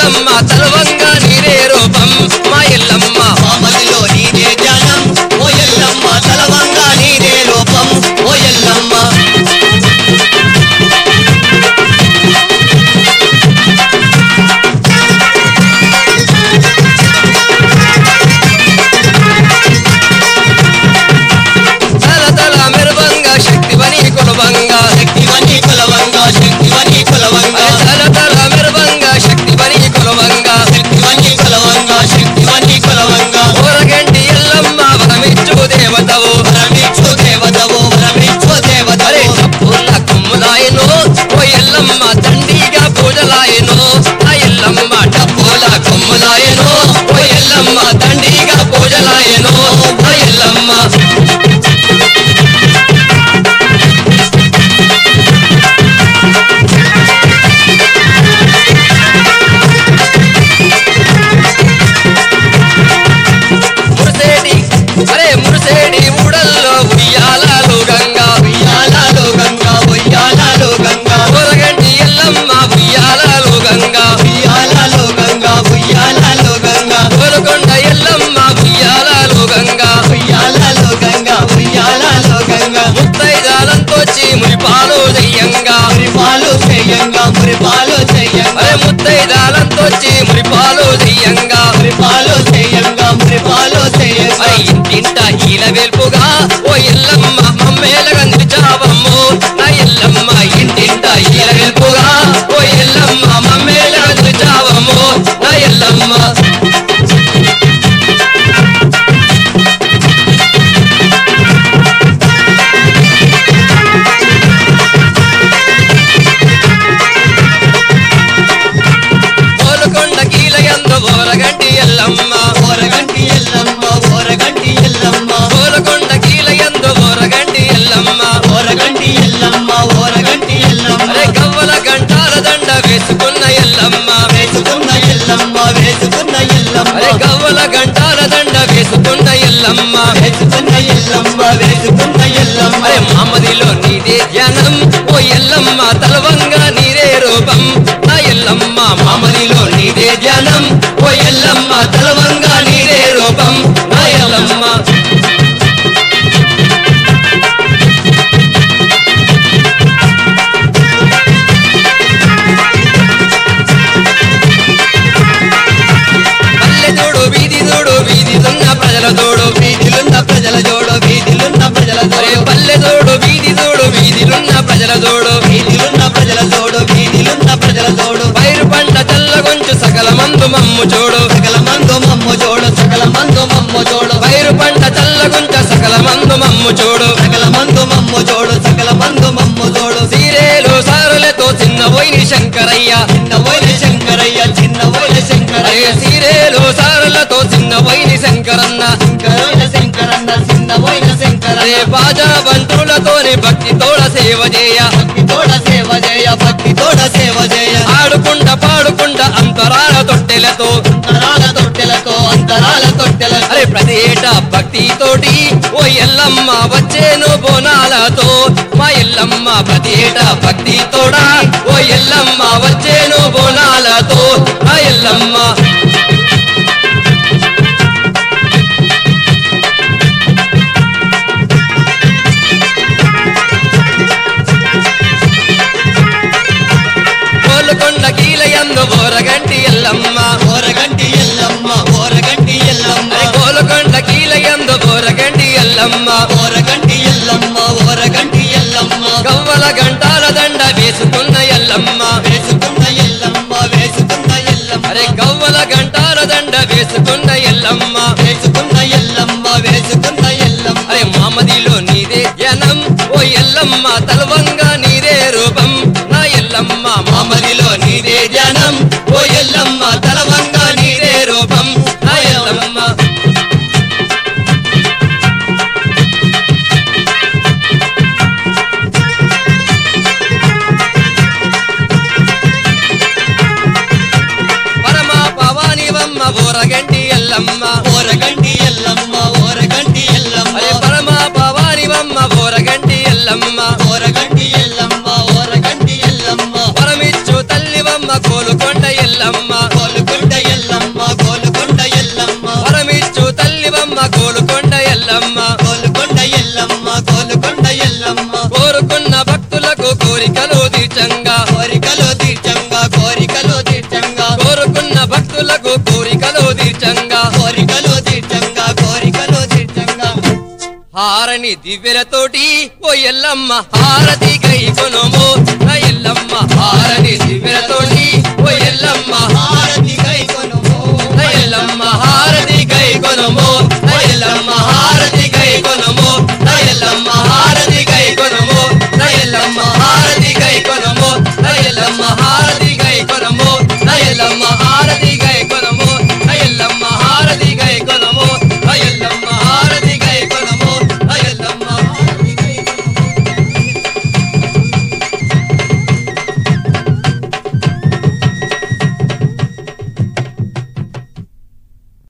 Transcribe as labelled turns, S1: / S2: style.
S1: ఎల్లమ్మ తలవంగా నీరే రూపం మా ఎల్లమ్మ
S2: మామదిలో నీదే ధ్యానం ఓ ఎల్లమ్మ తలవంగా నీదే రూపం ఓ ఎల్లమ్మ
S1: తల తల మెరువంగా శక్తివని కులవంగా
S2: శక్తివని కులవంగా శక్తివని కులవంగా
S1: తల తల మెరువంగా శక్తివని కులవంగా
S2: శక్తివని కులవంగా శక్తివని కులవంగా
S1: ఊరగంటి ఎల్లమ్మ వరమిచ్చు దేవతవు
S2: వరమిచ్చు దేవతవు వరమిచ్చు
S1: అరే
S2: దేవతవు
S1: డప్పుల కొమ్ములాయను ఓ ఎల్లమ్మ దండిగా పూజలాయను ఆ ఎల్లమ్మ డప్పుల కొమ్ములాయను ఓ ఎల్లమ్మ దండిగా పూజలాయను ఆ ఎల్లమ్మ మురిసేటి అరే మురిసేటి ఊడల్లో ఉయ్యాలాలు గంగా
S2: ఉయ్యాలాలు గంగా ఉయ్యాలాలు గంగా
S1: ఊరగంటి ఎల్లమ్మ ఉయ్యాలాలు గంగా
S2: ఉయ్యాలాలు గంగా ఉయ్యాలాలు గంగా
S1: గోలకొండ ఎల్లమ్మ ఉయ్యాలాలు గంగా
S2: ఉయ్యాలాలు గంగా ఉయ్యాలాలు గంగా
S1: ముత్తైదాలంతో మురిపాలు దెయ్యంగా
S2: మురిపాలు చెయ్యంగా మురిపాలు చెయ్యంగా
S1: అరే ముత్తైదాలంతో మురిపాలు దెయ్యంగా
S2: మురిపాలు చెయ్యంగా మురిపాలు చెయ్యంగా
S1: అరే ఇంటింట ఈల వెల్పుగా ఓ ఎల్లమ్మ మమ్మేలగా నిలిచావమ్ము నా ఎల్లమ్మ ఇంటింట ఈల వెల్పుగా ఓ ఎల్లమ్మ మమ్మేలగా నిలిచావమ్ము నా ఎల్లమ్మ కోలుకొండ కీలయందు ఓరగంటి ఎల్లమ్మ
S2: ఓరగంటి ఎల్లమ్మ ఓరగంటి ఎల్లమ్మ
S1: కోలుకొండ కీలయందు ఓరగంటి ఎల్లమ్మ
S2: ఓరగంటి ఎల్లమ్మ ఓరగంటి ఎల్లమ్మ
S1: అరే గవ్వల గంటాల దండ వేసుకున్న ఎల్లమ్మ
S2: వేసుకున్న ఎల్లమ్మ వేసుకున్న ఎల్లమ్మ
S1: అరే గవ్వల గంటాల దండ వేసుకున్న ఎల్లమ్మ
S2: వేసుకున్న ఎల్లమ్మ వేసుకున్న ఎల్లమ్మ
S1: అరే మామదిలో నీదే ధ్యానం ఓ ఎల్లమ్మ తలవంగా నీరే రూపం నా ఎల్లమ్మ మామదిలో నీదే ధ్యానం ఓ ఎల్లమ్మ తలవంగా నీరే రూపం నా ఎల్లమ్మ పల్లె తోడు వీధి తోడు వీధి దున్న ప్రజల తోడు
S2: వీధిలున్న ప్రజల జోడు వీధిలున్న ప్రజల
S1: అరే
S2: జోడు
S1: పల్లె తోడు వీధి తోడు వీధిలున్న ప్రజల తోడు
S2: వీధిలున్న ప్రజల జోడు వీధిలున్న ప్రజల జోడు
S1: పైరు పంట తెల్ల కొంచెం సకల మందు మమ్ము చూడు
S2: సకల మందు మమ్ము జోడు సకల మందు మమ్ము జోడు
S1: పైరు పంట తెల్ల కొంచెం సకల మందు మమ్ము చూడు
S2: సకల మందు మమ్ము జోడు సకల మందు మమ్ము జోడు
S1: సీరేలు సారులతో చిన్న పోయిని శంకరయ్య
S2: చిన్న వైల శంకరయ్య చిన్న వైల
S1: అరే
S2: శంకరయ్య
S1: సీరేలు సారులతో చిన్న పోయిని శంకరన్న
S2: శంకరైన శంకరన్న చిన్న వైల
S1: అరే
S2: శంకరయ్య
S1: బాజా బంతులతోని భక్తి తోడ సేవ చేయ
S2: భక్తి తోడ సేవ జయ భక్తి తోడ సేవ జయ
S1: ఆడుకుంట పాడుకుంట అంతరాల తొట్టెలతో
S2: అంతరాల తొట్టెలతో అంతరాల తొట్టెలతో
S1: అరే ప్రతి ఏటా భక్తి తోటి ఓ ఎల్లమ్మ వచ్చేను బోనాలతో మా ఎల్లమ్మ ప్రతి ఏటా భక్తి తోడా ఓ ఎల్లమ్మ వచ్చేను బోనాలతో మా ఎల్లమ్మ కోలుకొండ కీలయందు ఓరగంటి ఎల్లమ్మ
S2: ఓరగంటి ఎల్లమ్మ ఓరగంటి ఎల్లమ్మ
S1: అరే కోలుకొండ కీలయందు ఓరగంటి ఎల్లమ్మ
S2: ఓరగంటి ఎల్లమ్మ ఓరగంటి ఎల్లమ్మ
S1: గవ్వల గంటాల దండ వేసుకున్న ఎల్లమ్మ
S2: వేసుకున్న ఎల్లమ్మ వేసుకున్న ఎల్లమ్మ
S1: అరే గవ్వల గంటాల దండ వేసుకున్న ఎల్లమ్మ
S2: వేసుకున్న ఎల్లమ్మ వేసుకున్న ఎల్లమ్మ
S1: అరే మామదిలో నీదే జనం ఓ ఎల్లమ్మ తలవంగా నీదే రూపం నా ఎల్లమ్మ మామదిలో నీదే జనం ఓ ఎల్లమ్మ తలవంగా నీదే రూపం నా ఎల్లమ్మ పరమా పవానివమ్మ ఊరగంటి ఎల్లమ్మ
S2: ఓరగంటి ఎల్లమ్మ ఓరగంటి ఎల్లమ్మ
S1: అరే పరమా పవానివమ్మ ఊరగంటి ఎల్లమ్మ
S2: ఓరగంటి ఎల్లమ్మ
S1: కోరుకున్న భక్తులకు కోరికలు తీర్చంగా
S2: కోరికలు తీర్చంగా కోరికలు తీర్చంగా
S1: కోరుకున్న భక్తులకు కోరికలు తీర్చంగా
S2: కోరికలు తీర్చంగా కోరికలు తీర్చంగా
S1: హారని దివ్యలతోటి ఓ ఎల్లమ్మ హారతి గై కొనుము నా ఎల్లమ్మ హారని దివ్యలతోటి ఓ ఎల్లమ్మ
S2: హారతి